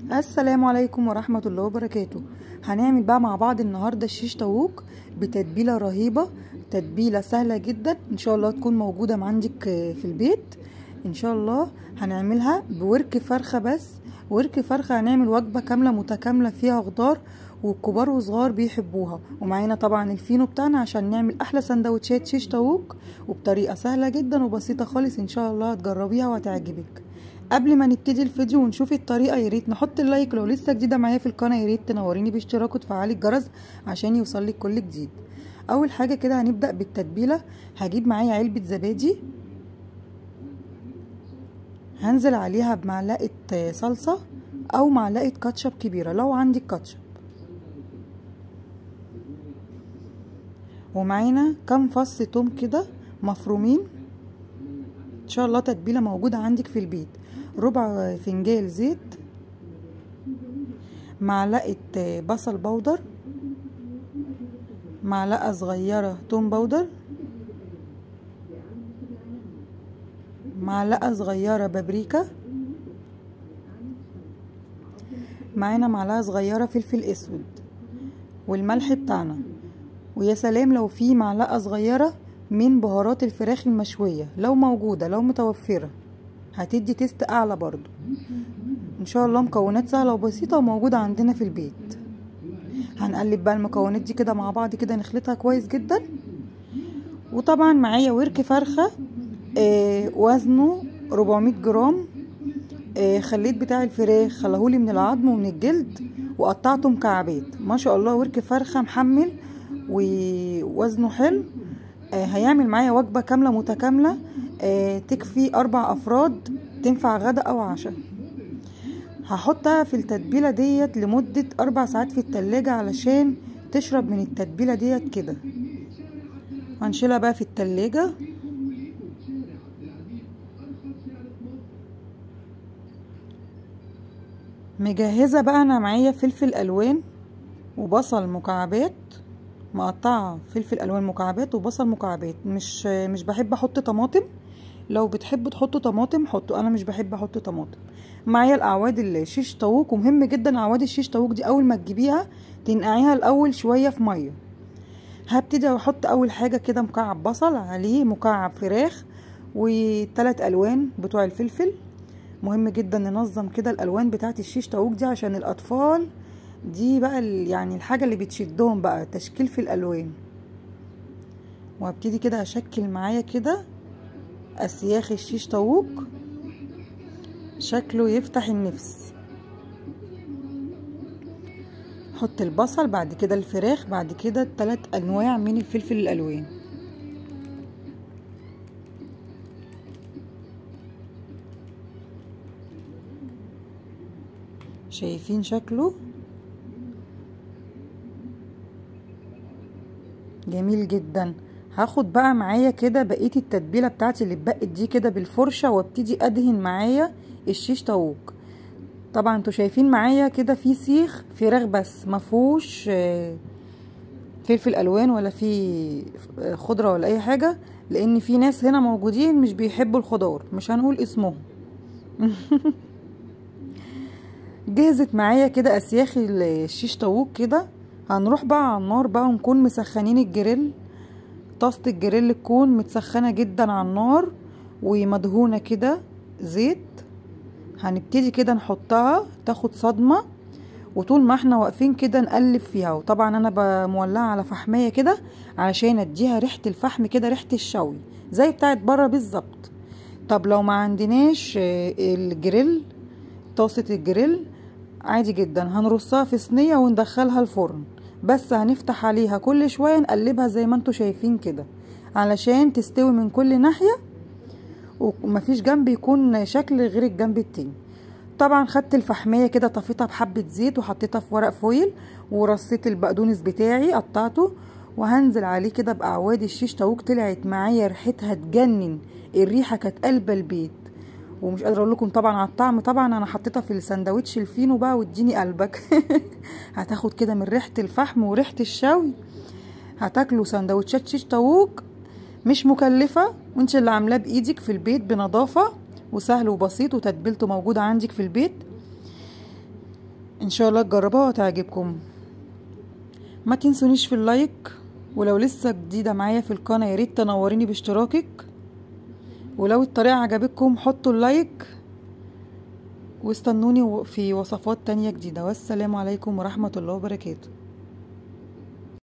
السلام عليكم ورحمة الله وبركاته هنعمل بقى مع بعض النهاردة الشيش طاووق بتتبيلة رهيبة تتبيلة سهلة جدا ان شاء الله تكون موجودة عندك في البيت ان شاء الله هنعملها بورك فرخة بس ورك فرخة هنعمل وجبة كاملة متكاملة فيها خضار والكبار وصغار بيحبوها ومعانا طبعا الفينو بتاعنا عشان نعمل احلى سندوتشات شيش طاووق وبطريقة سهلة جدا وبسيطة خالص ان شاء الله هتجربيها وهتعجبك قبل ما نبتدي الفيديو ونشوف الطريقه يا ريت نحط اللايك لو لسه جديده معايا في القناه يا ريت تنوريني باشتراك وتفعلي الجرس عشان يوصلك كل جديد اول حاجه كده هنبدا بالتتبيله هجيب معايا علبه زبادي هنزل عليها بمعلقه صلصه او معلقه كاتشب كبيره لو عندك كاتشب ومعانا كام فص توم كده مفرومين ان شاء الله تتبيله موجوده عندك في البيت ربع فنجان زيت معلقه بصل بودر معلقه صغيره توم بودر معلقه صغيره بابريكا معانا معلقه صغيره فلفل اسود والملح بتاعنا ويا سلام لو في معلقه صغيره من بهارات الفراخ المشوية لو موجودة لو متوفرة هتدي تيست اعلى برضو ان شاء الله مكونات سهلة وبسيطة وموجودة عندنا في البيت هنقلب بقى المكونات دي كده مع بعض كده نخلطها كويس جدا وطبعا معايا ورك فرخة آه وزنه 400 جرام آه خليت بتاع الفراخ خلهولي من العظم ومن الجلد وقطعته مكعبات ما شاء الله ورك فرخة محمل ووزنه حلو آه هيعمل معايا وجبة كاملة متكاملة آه تكفي أربع أفراد تنفع غدا أو عشاء هحطها في التتبيلة ديت لمدة أربع ساعات في التلاجة علشان تشرب من التتبيلة ديت كده هنشيلها بقى في التلاجة مجهزة بقى أنا معايا فلفل ألوان وبصل مكعبات مقطعه فلفل الوان مكعبات وبصل مكعبات مش مش بحب احط طماطم لو بتحبوا تحطوا طماطم حطوا انا مش بحب احط طماطم معايا الاعواد الشيش طاووق ومهم جدا اعواد الشيش طاووق دي اول ما تجيبيها تنقعيها الاول شويه في ميه هبتدي احط اول حاجه كده مكعب بصل عليه مكعب فراخ وثلاث الوان بتوع الفلفل مهم جدا ننظم كده الالوان بتاعت الشيش طاووق دي عشان الاطفال دي بقى يعني الحاجة اللي بتشدهم بقى تشكيل في الألوان وابتدي كده أشكل معايا كده أسياخ الشيش طاووق شكله يفتح النفس حط البصل بعد كده الفراخ بعد كده التلات أنواع من الفلفل الألوان شايفين شكله جميل جدا هاخد بقى معايا كده بقيه التتبيله بتاعتي اللي اتبقت دي كده بالفرشه وابتدي ادهن معايا الشيش طاووق طبعا انتوا شايفين معايا كده في سيخ فراخ بس مفهوش فلفل الوان ولا في خضره ولا اي حاجه لان في ناس هنا موجودين مش بيحبوا الخضار مش هنقول اسمهم جهزت معايا كده اسياخ الشيش طاووق كده هنروح بقى على النار بقى ونكون مسخنين الجريل طاسة الجريل تكون متسخنة جدا على النار ومدهونة كده زيت هنبتدي كده نحطها تاخد صدمة وطول ما احنا واقفين كده نقلب فيها وطبعا انا بمولعها على فحمية كده علشان اديها ريحة الفحم كده ريحة الشوي زي بتاعت بره بالظبط طب لو ما عندناش الجريل طاسة الجريل عادي جدا هنرصها في صينية وندخلها الفرن بس هنفتح عليها كل شوية نقلبها زي ما انتوا شايفين كده علشان تستوي من كل ناحية ومفيش جنب يكون شكل غير الجنب التاني طبعا خدت الفحمية كده طفيتها بحبة زيت وحطيتها في ورق فويل ورصيت البقدونس بتاعي قطعته وهنزل عليه كده بأعواد الشيش طاووق طلعت معايا ريحتها تجنن الريحة كانت قلب البيت ومش قادره اقول لكم طبعا على الطعم طبعا انا حطيتها في الساندوتش الفينو بقى واديني قلبك هتاخد كده من ريحه الفحم وريحه الشوي هتاكلوا ساندوتشات شيش طاووق مش مكلفه وانت اللي عاملاه بايدك في البيت بنظافه وسهل وبسيط وتتبيلته موجوده عندك في البيت ان شاء الله تجربوها وتعجبكم ما تنسونيش في اللايك ولو لسه جديدة معايا في القناة ياريت تنوريني باشتراكك ولو الطريقة عجبتكم حطوا اللايك واستنوني في وصفات تانية جديدة والسلام عليكم ورحمة الله وبركاته